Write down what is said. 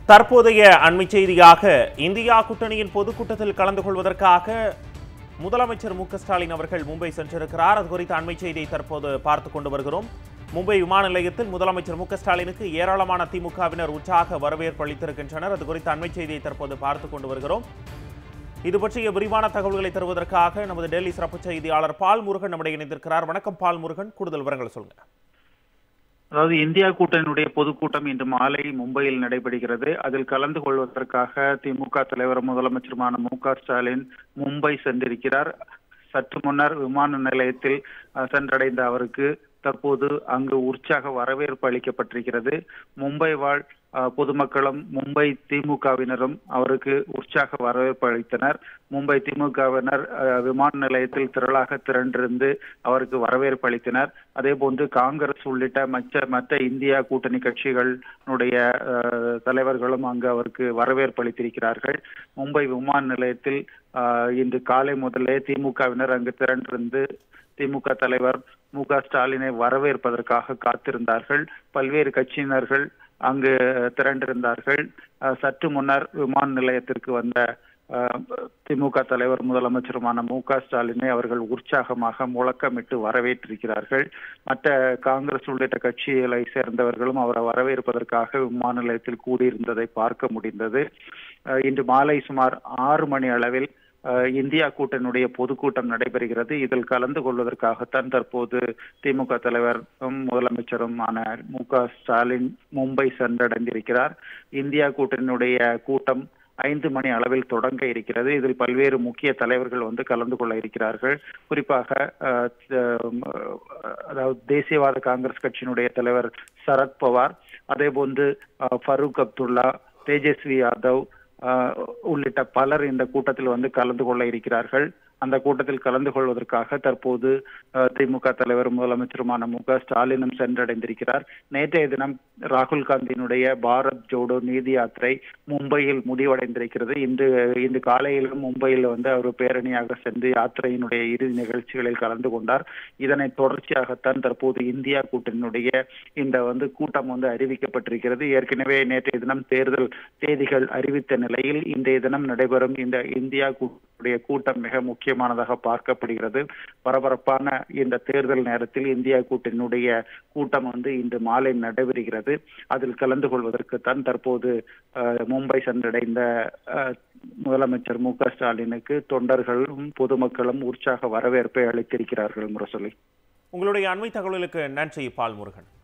தற்போதைய அண்மை செய்தியாக இந்தியா கூட்டணியின் பொதுக்கூட்டத்தில் கலந்து கொள்வதற்காக முதலமைச்சர் மு க ஸ்டாலின் அவர்கள் மும்பை சென்றிருக்கிறார் அது குறித்த அண்மை செய்தியை தற்போது பார்த்து கொண்டு வருகிறோம் மும்பை விமான நிலையத்தில் முதலமைச்சர் மு க ஸ்டாலினுக்கு ஏராளமான திமுகவினர் உற்சாக வரவேற்பு அளித்திருக்கின்றனர் அது குறித்த அண்மை செய்தியை தற்போது பார்த்து கொண்டு வருகிறோம் இது பற்றிய விரிவான தகவல்களை தருவதற்காக நமது டெல்லி சிறப்பு செய்தியாளர் பால் முருகன் நம்முடைய இணைந்திருக்கிறார் வணக்கம் பால் முருகன் கூடுதல் விவரங்களை சொல்லுங்க அதாவது இந்தியா கூட்டணியுடைய பொதுக்கூட்டம் இன்று மாலை மும்பையில் நடைபெறுகிறது அதில் கலந்து கொள்வதற்காக திமுக தலைவர் முதலமைச்சருமான மு க ஸ்டாலின் மும்பை சென்றிருக்கிறார் சற்று முன்னர் விமான நிலையத்தில் அஹ், சென்றடைந்த அவருக்கு தற்போது அங்கு உற்சாக வரவேற்பு அளிக்கப்பட்டிருக்கிறது மும்பை வாழ் அஹ், பொதுமக்களும் மும்பை திமுகவினரும் அவருக்கு உற்சாக வரவேற்பு அளித்தனர் மும்பை திமுகவினர் அஹ், விமான நிலையத்தில் திரளாக திரண்டிருந்து அவருக்கு வரவேற்பு அளித்தனர் அதே போன்று காங்கிரஸ் உள்ளிட்ட மற்ற மற்ற இந்தியா கூட்டணி கட்சிகளுடைய அஹ், தலைவர்களும் அங்கு அவருக்கு வரவேற்பு அளித்திருக்கிறார்கள் மும்பை விமான நிலையத்தில் அஹ், இன்று காலை முதலே திமுகவினர் அங்கு திரண்டிருந்து திமுக தலைவர் மு க ஸ்டாலினை வரவேற்பதற்காக காத்திருந்தார்கள் பல்வேறு கட்சியினர்கள் அங்கு திரண்டிருந்தார்கள் அஹ், சற்று முன்னர் விமான நிலையத்திற்கு வந்த அஹ், திமுக தலைவர் முதலமைச்சருமான மு க ஸ்டாலினை அவர்கள் உற்சாகமாக முழக்கமிட்டு வரவேற்றிருக்கிறார்கள் மற்ற காங்கிரஸ் உள்ளிட்ட கட்சிகளை சேர்ந்தவர்களும் அவரை வரவேற்பதற்காக விமான நிலையத்தில் கூடியிருந்ததை பார்க்க முடிந்தது அஹ், இன்று மாலை சுமார் ஆறு மணி அளவில் அஹ், இந்தியா கூட்டணியுடைய பொதுக்கூட்டம் நடைபெறுகிறது இதில் கலந்து கொள்வதற்காகத்தான் தற்போது திமுக தலைவரும் முதலமைச்சருமான மு க ஸ்டாலின் மும்பை சென்றடைந்திருக்கிறார் இந்தியா கூட்டணியுடைய கூட்டம் ஐந்து மணி அளவில் தொடங்க இருக்கிறது இதில் பல்வேறு முக்கிய தலைவர்கள் வந்து கலந்து கொள்ள இருக்கிறார்கள் குறிப்பாக அஹ், அஹ், அதாவது தேசியவாத காங்கிரஸ் கட்சியினுடைய தலைவர் சரத் பவார் அதே போன்று அஹ், ஃபரூக் அப்துல்லா தேஜஸ்வி யாதவ் அஹ், உள்ளிட்ட பலர் இந்த கூட்டத்தில் வந்து கலந்து கொள்ள இருக்கிறார்கள் அந்த கூட்டத்தில் கலந்து கொள்வதற்காக தற்போது அஹ், திமுக தலைவர் முதலமைச்சருமான மு க ஸ்டாலினும் சென்றடைந்திருக்கிறார் நேற்றைய தினம் ராகுல் காந்தியினுடைய பாரத் ஜோடோ நீதி யாத்திரை மும்பையில் முடிவடைந்திருக்கிறது இன்று இன்று காலையிலும் மும்பையில் வந்து அவர் பேரணியாக சென்று யாத்திரையினுடைய இறுதி நிகழ்ச்சிகளில் கலந்து கொண்டார் இதனை தொடர்ச்சியாகத்தான் தற்போது இந்தியா கூட்டணியினுடைய இந்த வந்து கூட்டம் வந்து அறிவிக்கப்பட்டிருக்கிறது ஏற்கனவே நேற்றைய தினம் தேர்தல் தேதிகள் அறிவித்த நிலையில் இன்றைய தினம் நடைபெறும் இந்த இந்தியா கூட்டணியுடைய கூட்டம் மிக முக்கியமானதாக பார்க்கப்படுகிறது பரபரப்பான இந்த தேர்தல் நேரத்தில் இந்தியா கூட்டணியுடைய கூட்டம் வந்து இன்று மாலை நடைபெறுகிறது அதில் கலந்து கொள்வதற்குத்தான் தற்போது அஹ், மும்பை சென்றடைந்த அஹ், முதலமைச்சர் மு க ஸ்டாலினுக்கு தொண்டர்களும் பொதுமக்களும் உற்சாக வரவேற்பை அளித்திருக்கிறார்கள் முரசொலி உங்களுடைய அண்மை தகவலுக்கு நன்றி பால் முருகன்